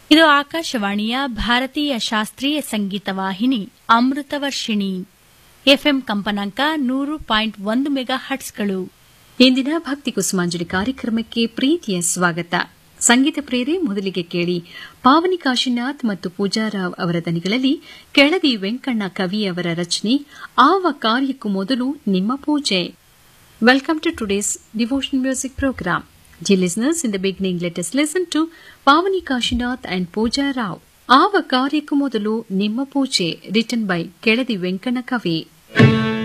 ಇದು ಆಕಾಶವಾಣಿಯ ಭಾರತೀಯ ಶಾಸ್ತ್ರೀಯ ಸಂಗೀತ ವಾಹಿನಿ ಅಮೃತವರ್ಷಿಣಿ ಎಫ್ಎಂ ಕಂಪನಾಂಕ ನೂರು ಪಾಯಿಂಟ್ ಒಂದು ಮೆಗಾ ಹಟ್ಸ್ಗಳು ಇಂದಿನ ಭಕ್ತಿ ಕುಸುಮಾಂಜಲಿ ಕಾರ್ಯಕ್ರಮಕ್ಕೆ ಪ್ರೀತಿಯ ಸ್ವಾಗತ ಸಂಗೀತ ಪ್ರೇರೆ ಮೊದಲಿಗೆ ಕೇಳಿ ಪಾವನಿ ಕಾಶಿನಾಥ್ ಮತ್ತು ಪೂಜಾರಾವ್ ಅವರ ದನಿಗಳಲ್ಲಿ ಕೆಳದಿ ವೆಂಕಣ್ಣ ಕವಿ ಅವರ ರಚನೆ ಆವ ಕಾರ್ಯಕ್ಕೂ ಮೊದಲು ನಿಮ್ಮ ಪೂಜೆ welcome to today's devotion music program Dear listeners, in the beginning, let us listen to Pavani Kashinath and Pooja Rao. ಆವ ಕಾರ್ಯಕ್ಕೂ ಮೊದಲು ನಿಮ್ಮ ಪೂಜೆ ರಿಟನ್ ಬೈ ಕೆಳದಿ ವೆಂಕಣ್ಣ ಕವಿ